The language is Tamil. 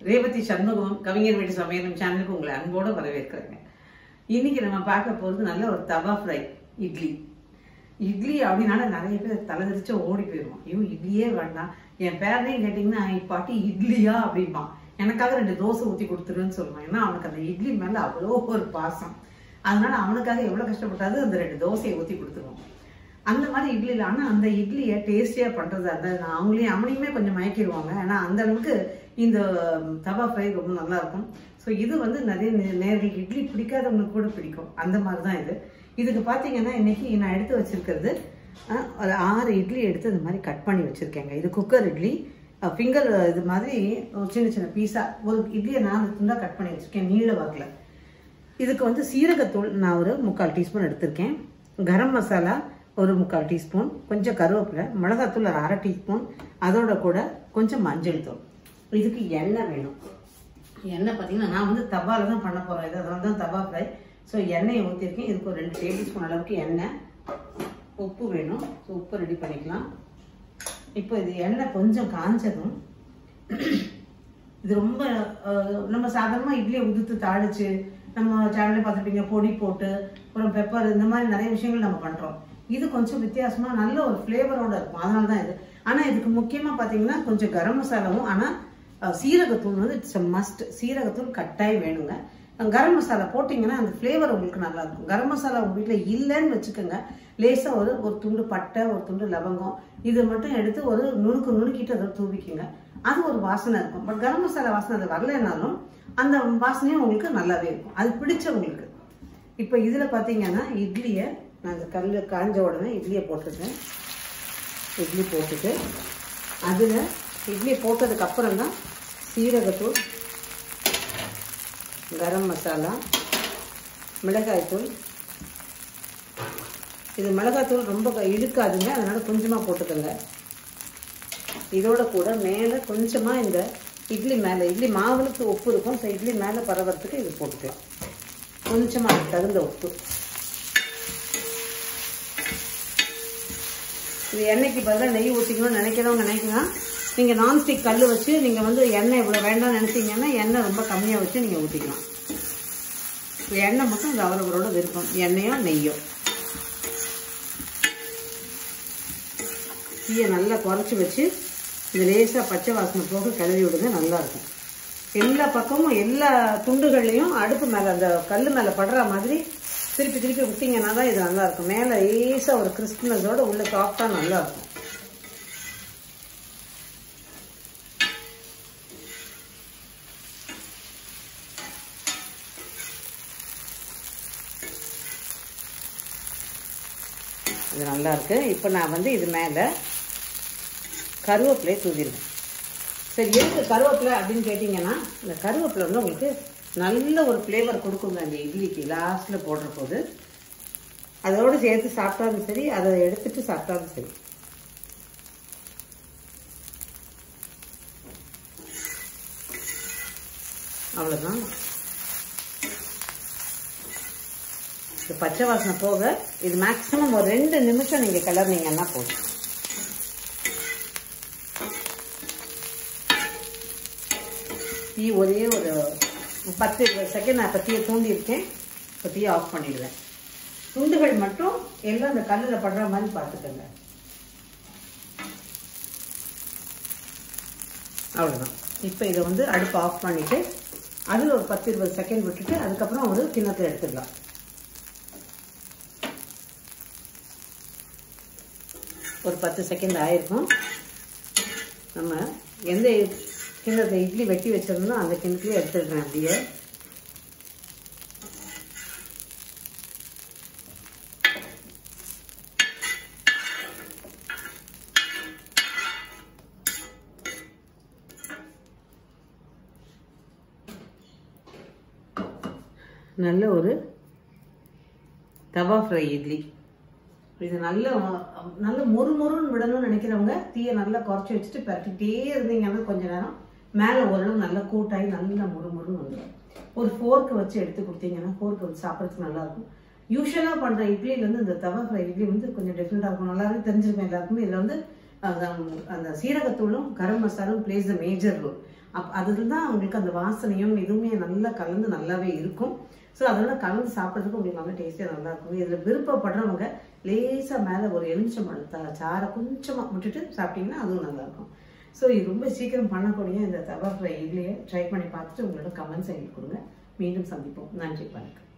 ரேவதி சண்முகம் கவிஞர் வீட்டு சமையலும் சேனலுக்கு உங்களை அன்போடு வரவேற்கிறேங்க இன்னைக்கு நம்ம பார்க்க போகிறது நல்ல ஒரு தவா ஃப்ரை இட்லி இட்லி அப்படின்னால நிறைய பேர் தலைதிரிச்சு ஓடி போயிடுவோம் ஐயோ இட்லியே வேண்டாம் என் பேரனையும் கேட்டிங்கன்னா பாட்டி இட்லியா அப்படிம்பான் எனக்காக ரெண்டு தோசை ஊற்றி கொடுத்துருன்னு சொல்லுவான் ஏன்னா அவனுக்கு அந்த இட்லி மேலே அவ்வளோ ஒரு பாசம் அதனால அவனுக்காக எவ்வளோ கஷ்டப்பட்டாது அந்த ரெண்டு தோசையை ஊற்றி கொடுத்துருவோம் அந்த மாதிரி இட்லி இல்லை ஆனால் அந்த இட்லியை டேஸ்டியாக பண்ணுறது அந்த அவங்களையும் அவனையுமே கொஞ்சம் மயக்கிடுவாங்க ஏன்னா அந்த அளவுக்கு இந்த தவா ஃப்ரை ரொம்ப நல்லா இருக்கும் ஸோ இது வந்து நிறைய நே- நேர்களுக்கு இட்லி பிடிக்காதவங்களுக்கு கூட பிடிக்கும் அந்த மாதிரி தான் இது இதுக்கு பார்த்தீங்கன்னா இன்னைக்கு நான் எடுத்து வச்சிருக்கிறது அஹ், ஒரு ஆறு இட்லி எடுத்து இந்த மாதிரி கட் பண்ணி வச்சுருக்கேங்க இது குக்கர் இட்லி ஃபிங்கர் இது மாதிரி ஒரு சின்ன சின்ன பீஸாக ஒரு இட்லியை நான் துண்டாக கட் பண்ணி வச்சுருக்கேன் நீள வாக்கில் இதுக்கு வந்து சீரகத்தூள் நான் ஒரு முக்கால் டீஸ்பூன் எடுத்திருக்கேன் கரம் மசாலா ஒரு முக்கால் டீஸ்பூன் கொஞ்சம் கருவேப்பிலை மிளகாத்தூள் ஒரு அரை டீஸ்பூன் அதோட கூட கொஞ்சம் மஞ்சள் தூள் இதுக்கு எண்ணெய் வேணும் எண்ணெய் பார்த்தீங்கன்னா நான் வந்து தவால தான் பண்ண போகிறேன் இது அதனால தான் தவா ஃப்ரை ஸோ எண்ணெயை ஊற்றிருக்கேன் இதுக்கு ஒரு ரெண்டு டேபிள் ஸ்பூன் அளவுக்கு எண்ணெய் உப்பு வேணும் ஸோ உப்பு ரெடி பண்ணிக்கலாம் இப்போ இது எண்ணெய் கொஞ்சம் காஞ்சதும் இது ரொம்ப அஹ், நம்ம சாதாரணமாக இட்லியை உதுத்து தாளிச்சு நம்ம சேனல்ல பார்த்துருப்பீங்க பொடி போட்டு அப்புறம் பெப்பர் இந்த மாதிரி நிறைய விஷயங்கள் நம்ம பண்ணுறோம் இது கொஞ்சம் வித்தியாசமா நல்ல ஒரு ஃப்ளேவரோட இருக்கும் அதனால தான் இது ஆனால் இதுக்கு முக்கியமாக பார்த்தீங்கன்னா கொஞ்சம் கரம் மசாலாவும் ஆனால் சீரகத்தூள் வந்து இட்ஸ் மஸ்ட் சீரகத்தூள் கட்டாயம் வேணுங்க கரம் மசாலா போட்டிங்கன்னா அந்த ஃப்ளேவர் உங்களுக்கு நல்லா இருக்கும் கரம் மசாலா உங்கள் வீட்டில் இல்லைன்னு வச்சுக்கோங்க லேசாக ஒரு ஒரு துண்டு பட்டை ஒரு துண்டு லவங்கம் இது மட்டும் எடுத்து ஒரு நுணுக்கு நுணுக்கிட்டு அதை தூவிக்குங்க அது ஒரு வாசனை இருக்கும் பட் கரம் மசாலா வாசனை அது வரலைனாலும் அந்த வாசனையும் உங்களுக்கு நல்லாவே இருக்கும் அது பிடிச்சவங்களுக்கு இப்போ இதில் பார்த்தீங்கன்னா இட்லியை நான் இந்த கல் காஞ்ச உடனே இட்லியை போட்டுருக்கேன் இட்லி போட்டுட்டு அதில் இட்லி போட்டதுக்கு அப்புறம் தான் சீரகத்தூள் கரம் மசாலா மிளகாய்த்தூள் இது மிளகாய்த்தூள் ரொம்ப க- இழுக்காதுங்க அதனால கொஞ்சமாக போட்டுக்கோங்க இதோட கூட மேலே கொஞ்சமாக இந்த இட்லி மேலே இட்லி மாவுளுக்கு உப்பு இருக்கும் ஸோ இட்லி மேலே பரவறதுக்கு இது போட்டுக்கலாம் கொஞ்சமாக அதுக்கு தகுந்த உப்பு இது எண்ணெய்க்கு பதிலாக நெய் ஊற்றிக்கணும்னு நினைக்கிறவங்க நினைக்கலாம் நீங்கள் நான்ஸ்டிக் கல் வச்சு நீங்கள் வந்து எண்ணெய் இவ்வளோ வேண்டாம்னு நினைச்சீங்கன்னா எண்ணெய் ரொம்ப கம்மியாக வச்சு நீங்கள் ஊற்றிக்கலாம் இது எண்ணெய் மட்டும் இது அவரவரோட விருப்பம் எண்ணெயோ நெய்யோ தீயை நல்லா குறைச்சி வச்சு இந்த லேசாக பச்சை வாசனை போக கிளறி விடுங்க நல்லா இருக்கும் எல்லா பக்கமும் எல்லா துண்டுகள்லையும் அடுப்பு மேலே அந்த கல் மேலே படுற மாதிரி திருப்பி திருப்பி விட்டீங்கன்னா தான் இது நல்லா இருக்கும் மேலே லேசாக ஒரு கிறிஸ்பினஸோட உள்ள சாஃப்டாக நல்லா இருக்கும் இது நல்லா இருக்கு இப்போ நான் வந்து இது மேலே கருவேப்பிலையை தூவிடுவேன் சரி எதுக்கு கருவேப்பிலை அப்படின்னு கேட்டிங்கன்னா இந்த கருவேப்பிலை வந்து உங்களுக்கு நல்ல ஒரு ஃப்ளேவர் கொடுக்குங்க அந்த இட்லிக்கு லாஸ்ட்டில் போடுற போது அதோடு சேர்த்து சாப்பிட்டாலும் சரி அதை எடுத்துட்டு சாப்பிட்டாலும் சரி அவ்வளோதான் இது பச்சை வாசனை போக இது மேக்ஸிமம் ஒரு ரெண்டு நிமிஷம் நீங்கள் கிளறினீங்கன்னா போதும் தீ ஒரே ஒரு பத்து இருபது செகண்ட் நான் இப்போ தீயை தூண்டியிருக்கேன் இப்போ தீயை ஆஃப் பண்ணிடுவேன் துண்டுகள் மட்டும் எல்லாம் அந்த கல்லில் படுற மாதிரி பார்த்துக்கோங்க அவ்வளோதான் இப்போ இதை வந்து அடுப்பு ஆஃப் பண்ணிவிட்டு அதில் ஒரு பத்து இருபது செகண்ட் விட்டுட்டு அதுக்கப்புறம் ஒரு கிண்ணத்தில் எடுத்துடலாம் ஒரு பத்து செகண்ட் ஆயிருக்கும் நம்ம எந்த கிண்ணத்தை இட்லி வெட்டி வச்சிருந்தோம் அந்த கிண்ணத்துலேயே எடுத்துடுறேன் அப்படியே நல்ல ஒரு தவா ஃப்ரை இட்லி இது நல்ல நல்ல மொறு மொறுன்னு விடணும்னு நினைக்கிறவங்க தீயை நல்லா குறைச்சி வச்சுட்டு பரட்டிகிட்டே இருந்தீங்கன்னா கொஞ்ச நேரம் மேலே ஓரளவு நல்லா கூட்டாகி நல்லா மொறு மொறுன்னு வந்துடும் ஒரு ஃபோர்க்கு வச்சு எடுத்து கொடுத்தீங்கன்னா ஃபோர்க்கு வச்சு சாப்பிட்றதுக்கு நல்லா இருக்கும் யூஸ்வலாக பண்ணுற இட்லியில வந்து இந்த தவா ஃப்ரை இட்லி வந்து கொஞ்சம் டிஃப்ரெண்ட்டாக இருக்கும் நல்லாவே தெரிஞ்சிருக்கும் எல்லாருக்குமே இதில் வந்து அந்த அந்த சீரகத்தூளும் கரம் மசாலும் பிளேஸ் த மேஜர் ரோல் அப் அதில் தான் உங்களுக்கு அந்த வாசனையும் இதுவுமே நல்லா கலந்து நல்லாவே இருக்கும் ஸோ அதோட கலந்து சாப்பிட்றதுக்கு உங்களுக்கு நல்லா டேஸ்டியாக நல்லா இருக்கும் இதில் விருப்பப்படுறவங்க லேசாக மேலே ஒரு எலுமிச்சம்பழம் த சாரை கொஞ்சமாக விட்டுட்டு சாப்பிட்டீங்கன்னா அதுவும் நல்லா இருக்கும் ஸோ இது ரொம்ப சீக்கிரம் பண்ணக்கூடிய இந்த தவா ஃப்ரை இட்லியை ட்ரை பண்ணி பார்த்துட்டு உங்களோட கமெண்ட்ஸ் எங்களுக்கு கொடுங்க மீண்டும் சந்திப்போம் நன்றி வணக்கம்